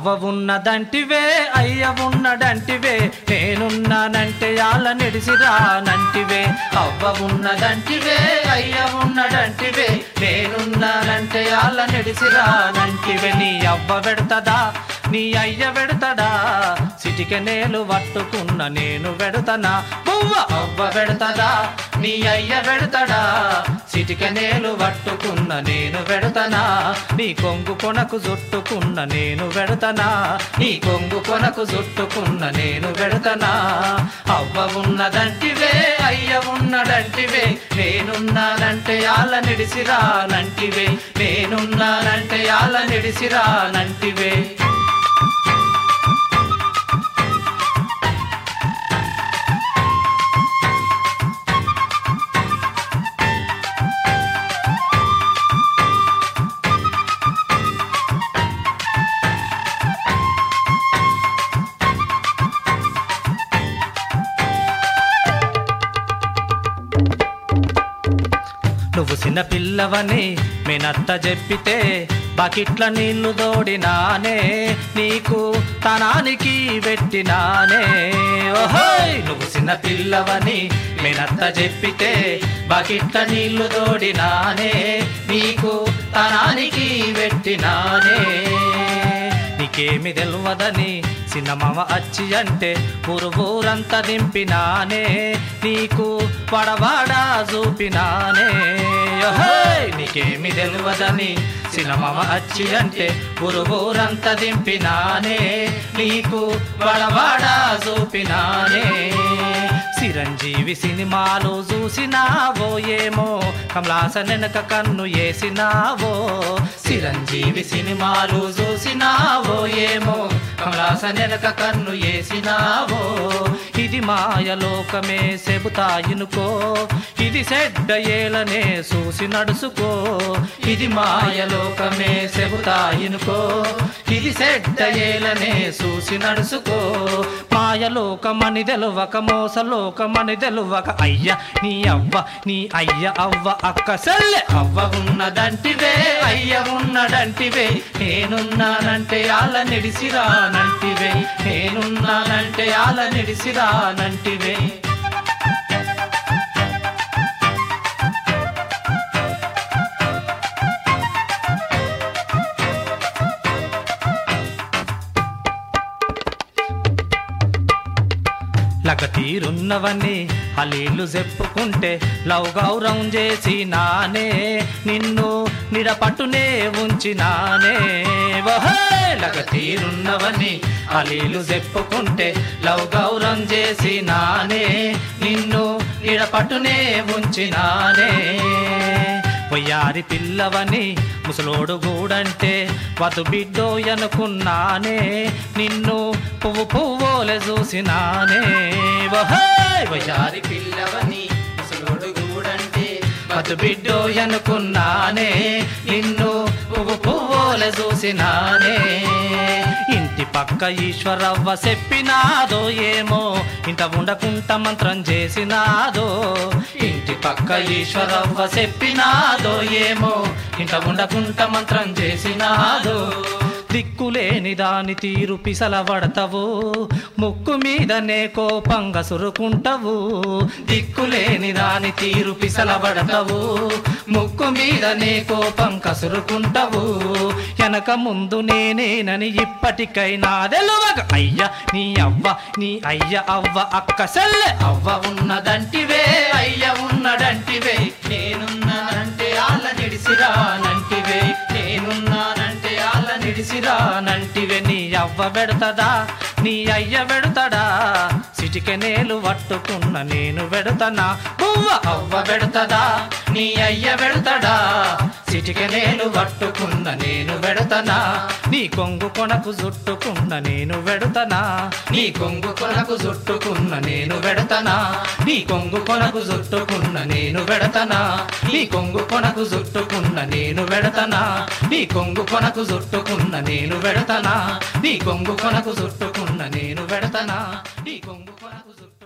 అవ్వ ఉన్నదంటివే అయ్య ఉన్నదంటివే నేనున్నానంటే యాళ్ళ నిడిసిరానంటివే అవ్వ ఉన్నదంటివే అయ్య ఉన్నదంటివే నేనున్నానంటే యాళ్ళ నిడిసిరానంటివే నీ అవ్వ పెడతదా నీ అయ్య పెడతడా సిటిక నేలు పట్టుకున్న నేను పెడతనా బువ్వ అవ్వ పెడతదా నీ అయ్య పెడతడా సిటిక నేలు పట్టుకున్న నేను పెడతనా నీ కొంగు కొనకు జుట్టుకున్న నేను పెడతనా నీ కొంగు కొనకు జుట్టుకున్న నేను పెడతనా అవ్వ ఉన్నదంటివే అయ్య ఉన్నదంటివే నేనున్నానంటే యాళ్ళ నిడిసిరానంటివే నేనున్నానంటే యాళ్ళ నిడిసిరానంటివే నువ్వు చిన్న పిల్లవని మేనత్త చెప్పితే బకెట్ల నీళ్లు దోడినానే నీకు తనానికి పెట్టినానే ఓహోయ్ నువ్వు చిన్న పిల్లవని మేనత్త చెప్పితే బకెట్ల నీళ్లు దోడినానే నీకు తనానికి పెట్టినానే నీకేమి తెలవదని చిన్నమామ అచ్చి అంటే ఊరు ఊరంతా దింపినానే నీకు పడవాడా చూపినానే ఓహోయ్! నీకేమి తెలవదని చిన్నమామ అచ్చి అంటే ఊరు ఊరంతా దింపినానే నీకు పడవాడా చూపినానే చిరంజీవి సినిమాలు చూసినావో ఏమో కమలాస వెనక కన్ను వేసినావో చిరంజీవి సినిమాలు చూసినావో ఏమో కమలాస వెనక కన్ను వేసినావో ఇది మాయలోకమే చెబుతాయినుకో ఇది సెడ్డ ఏలనే చూసి నడుసుకో ఇది మాయలోకమే చెబుతాయినుకో ఇది సెడ్డ ఏలనే చూసి నడుసుకో మాయలోకమని తెలవక మోసలోకమని తెలవక అయ్య నీ అవ్వ నీ అయ్య అవ్వ అక్క సెల్లె అవ్వ ఉన్నదంటివే అయ్య ఉన్నదంటివే నేనున్నానంటే ఆల నిడిసిరానంటివే నేనున్నానంటే ఆల నిడిసిరానంటివే లగ తీరున్నవని హలీలు చెప్పుకుంటే లవ్ గౌరవం చేసి నానే నిన్ను నిడపట్టునే ఉంచినానే వహే లగ తీరున్నవని హలీలు చెప్పుకుంటే లవ్ గౌరవం చేసి నానే నిన్ను నిడపట్టునే ఉంచినానే వయ్యారి పిల్లవని ముసలోడు గూడంటే వధు బిడ్డో అనుకున్నానే నిన్ను పువ్వు పువ్వులే చూసినానే వహోయ్! వయ్యారి పిల్లవని ముసలోడు గూడంటే వధు బిడ్డో అనుకున్నానే నిన్ను పువ్వు పువ్వులే చూసినానే ఇంటి పక్క ఈశ్వరవ్వ చెప్పినాదో ఏమో ఇంట ఉండకుంట మంత్రం చేసినాదో ఇంటి పక్క ఈశ్వరవ్వ చెప్పినాదో ఏమో ఇంట ఉండకుంట మంత్రం చేసినాదో దిక్కులేని దాని తీరు పిసలబడతావు ముక్కు మీదనే కోపంగా సురుకుంటావు దిక్కులేని దాని తీరు పిసలబడతావు ముక్కు మీదనే కోపం కసురుకుంటావు వెనక ముందు నేనేనని ఇప్పటికైనా తెలువగ అయ్య నీ అవ్వ నీ అయ్య అవ్వ అక్క సెల్లె అవ్వ ఉన్నదంటివే అయ్య ఉన్నదంటివే నేనున్నానంటే ఆళ్ళ నిడిసిరానంటివే నేనున్నానంటే ఆళ్ళ నిడిసిరానంటివే నీ అవ్వ పెడతదా నీ అయ్య పెడతడా సిటికెనేలు పట్టుకున్న నేను పెడతనా పువ్వ అవ్వ పెడతదా నీ అయ్య పెడతడా సిటికెనేలు పట్టుకున్న నేను పెడతనా నీ కొంగు కొనకు జుట్టుకున్న నేను పెడతనా నీ కొంగు కొనకు జుట్టుకున్న నేను పెడతనా నీ కొంగు కొనకు జుట్టుకున్న నేను పెడతనా నీ కొంగు కొనకు జుట్టుకున్న నేను పెడతనా నీ కొంగు కొనకు జుట్టుకున్న నేను పెడతనా నీ కొంగు కొనకు జుట్టుకున్న నేను పెడతనా నీ కొంగు కొనకు జుట్టు